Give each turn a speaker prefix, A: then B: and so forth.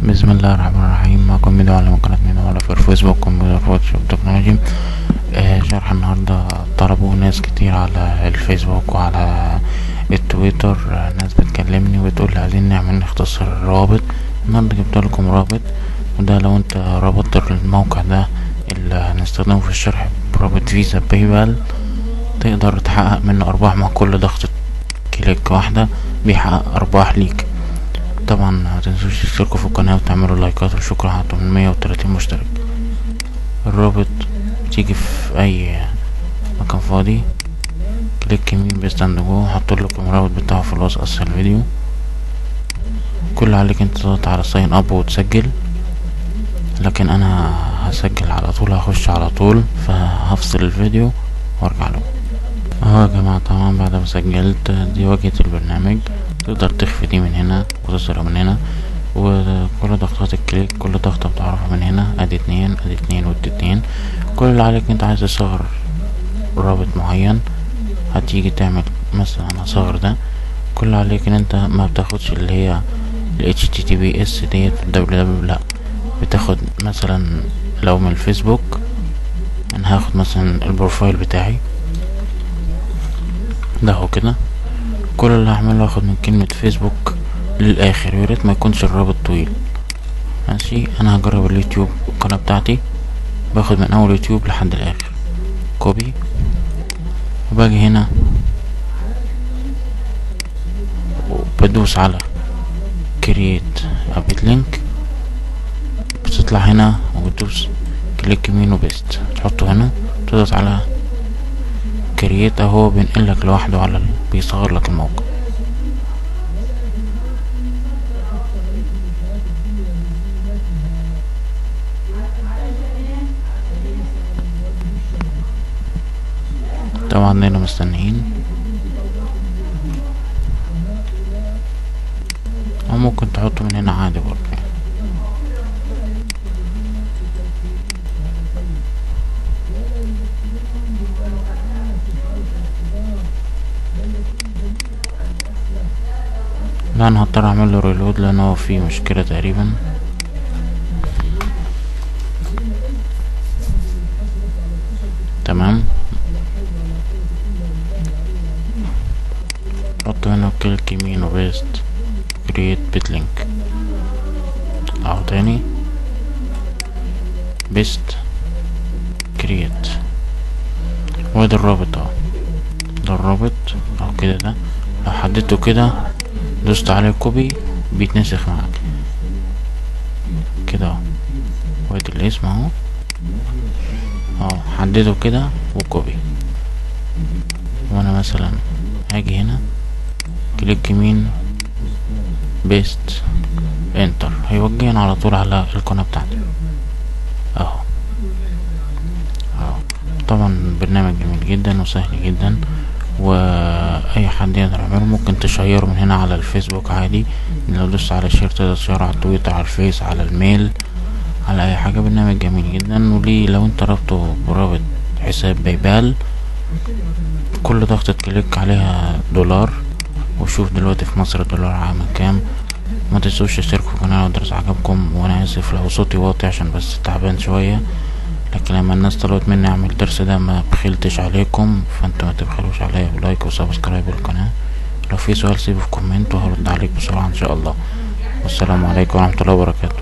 A: بسم الله الرحمن الرحيم معكم ميدو على قناة ميدو على في الفيسبوك كمبيوتر فوتوشوب تكنولوجي آه شرح النهاردة طلبوا ناس كتير على الفيسبوك وعلى التويتر آه ناس بتكلمني وتقول لي عايزين نعمل نختصر الروابط النهاردة جبت لكم رابط وده لو انت ربطت الموقع ده اللي هنستخدمه في الشرح برابط فيزا باي بال تقدر تحقق منه ارباح مع كل ضغطة كليك واحدة بيحقق ارباح ليك طبعا متنسوش تشتركوا في القناة وتعملوا لايكات وشكرا على 830 مشترك الرابط بتيجي في اي مكان فاضي كليك يمين بيستند جوه هحط لكم الرابط بتاعه في الوصف اسفل الفيديو كل اللي عليك انت تضغط على ساين اب وتسجل لكن انا هسجل على طول هخش على طول فهفصل الفيديو وارجع له اهو يا جماعة طبعا بعد ما سجلت دي واجهة البرنامج تقدر تخفي دي من هنا وتظهرها من هنا وكل ضغطات الكليك كل ضغطة بتعرفها من هنا ادي اتنين ادي اتنين ودي اتنين كل اللي عليك انت عايز تصغر رابط معين هتيجي تعمل مثلا اصغر ده كل اللي عليك ان انت ما بتاخدش اللي هي ال HTTPS ديت في www لا بتاخد مثلا لو من الفيسبوك انا هاخد مثلا البروفايل بتاعي ده هو كده كل اللي هعمله هاخد من كلمة فيسبوك للآخر وياريت ما يكونش الرابط طويل ماشي انا هجرب اليوتيوب القناة بتاعتي باخد من اول يوتيوب لحد الاخر كوبي وباجي هنا وبدوس على كرييت ابيت لينك بتطلع هنا وبتدوس كليك يمين وبيست تحطه هنا تضغط على كرييت اهو بينقلك لوحده على ال... بيصغر لك الموقع طبعا هنا مستنيين او ممكن تحطه من هنا عادي برضه يعني. لا انا هضطر اعمل له ريلود لان هو فيه مشكلة تقريبا تمام حط هنا كليك يمين وبيست كرييت بيت لينك اهو تاني بيست كرييت وادي الرابط اهو ده الرابط اهو كده ده لو حددته كده دوست عليه كوبي بيتنسخ معاك كده اهو وادي الاسم اهو اهو حدده كده وكوبي وانا مثلا هاجي هنا كليك يمين بيست انتر هيوجهني على طول على القناة بتاعتي اهو اهو طبعا برنامج جميل جدا وسهل جدا واي حد يقدر يعمله ممكن تشيره من هنا على الفيسبوك عادي لو دوست على شير تقدر تشيره على التويتر على الفيس على الميل على اي حاجة برنامج جميل جدا وليه لو انت ربطه برابط حساب بايبال كل ضغطة كليك عليها دولار وشوف دلوقتي في مصر الدولار عامل كام ما تنسوش تشتركوا في القناة لو الدرس عجبكم وانا اسف لو صوتي واطي عشان بس تعبان شوية لكن لما الناس طلبت مني اعمل الدرس ده ما بخلتش عليكم فانتوا ما تبخلوش عليا بلايك وسبسكرايب للقناة لو في سؤال سيبه في كومنت وهرد عليك بسرعة ان شاء الله والسلام عليكم ورحمة الله وبركاته